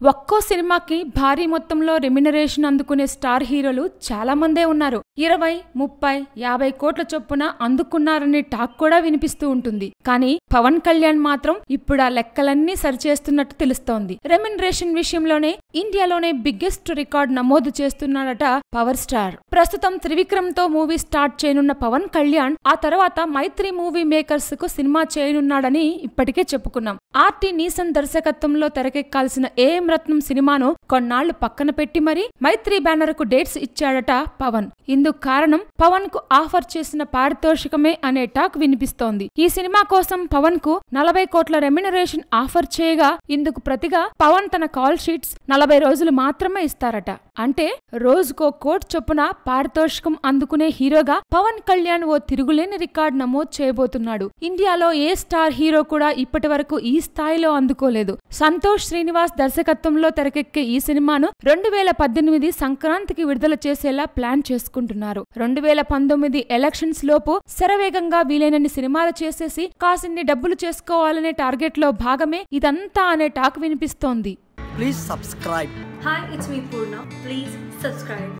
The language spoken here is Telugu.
ఒక్కో సినిమాకి భారీ మొత్తంలో రెమ్యునరేషన్ అందుకునే స్టార్ హీరోలు చాలా మందే ఉన్నారు ఇరవై ముప్పై యాభై కోట్ల చొప్పున అందుకున్నారనే టాక్ కూడా వినిపిస్తూ ఉంటుంది కానీ పవన్ కళ్యాణ్ మాత్రం ఇప్పుడు ఆ లెక్కలన్నీ సరిచేస్తున్నట్టు తెలుస్తోంది రెమ్యునరేషన్ విషయంలోనే ఇండియాలోనే బిగ్గెస్ట్ రికార్డ్ నమోదు చేస్తున్నాడట పవర్ స్టార్ ప్రస్తుతం త్రివిక్రమ్ తో మూవీ స్టార్ట్ చేయనున్న పవన్ కళ్యాణ్ ఆ తర్వాత మైత్రి మూవీ మేకర్స్ కు సినిమా చేయనున్నాడని ఇప్పటికే చెప్పుకున్నాం ఆర్టి నీసన్ దర్శకత్వంలో తెరకెక్కాల్సిన ఏఎం రత్నం సినిమాను కొన్నాళ్లు పక్కన పెట్టి మరీ మైత్రి బ్యానర్ కు డేట్స్ ఇచ్చాడట పవన్ ఇందుకు కారణం పవన్ కు ఆఫర్ చేసిన పారితోషికమే అనే టాక్ వినిపిస్తోంది ఈ సినిమా కోసం పవన్ కు నలభై కోట్ల రెమ్యునరేషన్ ఆఫర్ చేయగా ఇందుకు ప్రతిగా పవన్ తన కాల్ షీట్స్ నలభై రోజులు మాత్రమే ఇస్తారట అంటే రోజుకో కోట్ చొప్పున పారితోషికం అందుకునే హీరోగా పవన్ కళ్యాణ్ ఓ తిరుగులేని రికార్డ్ నమోదు చేయబోతున్నాడు ఇండియాలో ఏ స్టార్ హీరో కూడా ఇప్పటి వరకు ఈ స్థాయిలో అందుకోలేదు సంతోష్ శ్రీనివాస్ దర్శకత్వంలో తెరకెక్కే ఈ సినిమాను రెండు వేల పద్దెనిమిది సంక్రాంతికి విడుదల చేసేలా ప్లాన్ చేసుకుంటున్నారు రెండు వేల పంతొమ్మిది ఎలక్షన్స్ లోపు శరవేగంగా వీలైనన్ని సినిమాలు చేసేసి కాసిన్ని డబ్బులు చేసుకోవాలనే టార్గెట్ లో భాగమే ఇదంతా అనే టాక్ వినిపిస్తోంది Please subscribe. Hi, it's me Purna. Please subscribe.